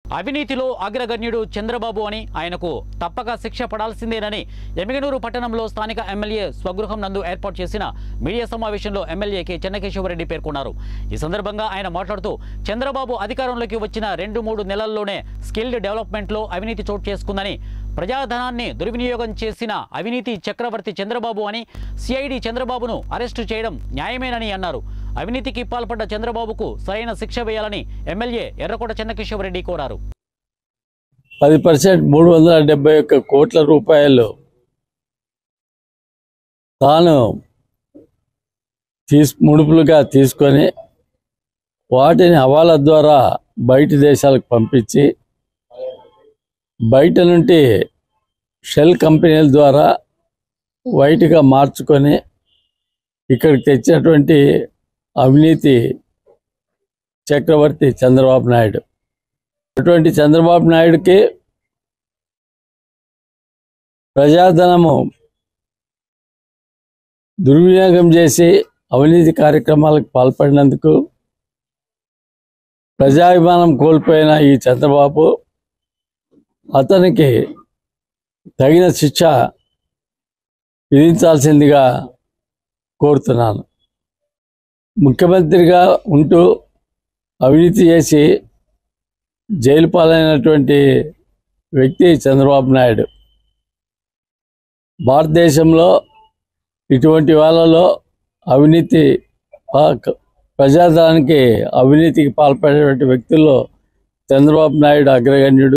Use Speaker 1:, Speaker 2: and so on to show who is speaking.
Speaker 1: అవినీతిలో అగ్రగణ్యుడు చంద్రబాబు అని ఆయనకు తప్పక శిక్ష పడాల్సిందేనని ఎమిగనూరు పట్టణంలో స్థానిక ఎమ్మెల్యే స్వగృహం నందు ఏర్పాటు చేసిన మీడియా సమావేశంలో ఎమ్మెల్యే కె చెన్నకేశవరెడ్డి పేర్కొన్నారు ఈ సందర్భంగా ఆయన మాట్లాడుతూ చంద్రబాబు అధికారంలోకి వచ్చిన రెండు మూడు నెలల్లోనే స్కిల్డ్ డెవలప్మెంట్లో అవినీతి చోటు చేసుకుందని ప్రజాధనాన్ని దుర్వినియోగం చేసిన అవినీతి చక్రవర్తి చంద్రబాబు అని సిఐడి చంద్రబాబును అరెస్టు చేయడం న్యాయమేనని అన్నారు అవినీతికి పాల్పడ్డ చంద్రబాబుకు సరైన శిక్ష వేయాలని ఎమ్మెల్యే ఎర్రకోట చెన్నకేశవరెడ్డి కోరారు
Speaker 2: పది పర్సెంట్ మూడు వందల డెబ్బై ఒక్క కోట్ల రూపాయలు తాను తీసు ముడుపులుగా తీసుకొని వాటిని హవాలా ద్వారా బయటి దేశాలకు పంపించి బయట నుండి షెల్ కంపెనీల ద్వారా వైట్గా మార్చుకొని ఇక్కడికి తెచ్చినటువంటి అవినీతి చక్రవర్తి చంద్రబాబు నాయుడు అటువంటి చంద్రబాబు నాయుడుకి ప్రజాధనము దుర్వినియోగం చేసి అవినీతి కార్యక్రమాలకు పాల్పడినందుకు ప్రజాభిమానం కోల్పోయిన ఈ చంద్రబాబు అతనికి తగిన శిక్ష విధించాల్సిందిగా కోరుతున్నాను ముఖ్యమంత్రిగా ఉంటూ అవినీతి చేసి జైలు పాలైనటువంటి వ్యక్తి చంద్రబాబు నాయుడు భారతదేశంలో ఇటువంటి వాళ్ళలో అవినీతి పా- ప్రజాధనానికి అవినీతికి పాల్పడేటువంటి వ్యక్తుల్లో చంద్రబాబు నాయుడు అగ్రగణ్యుడు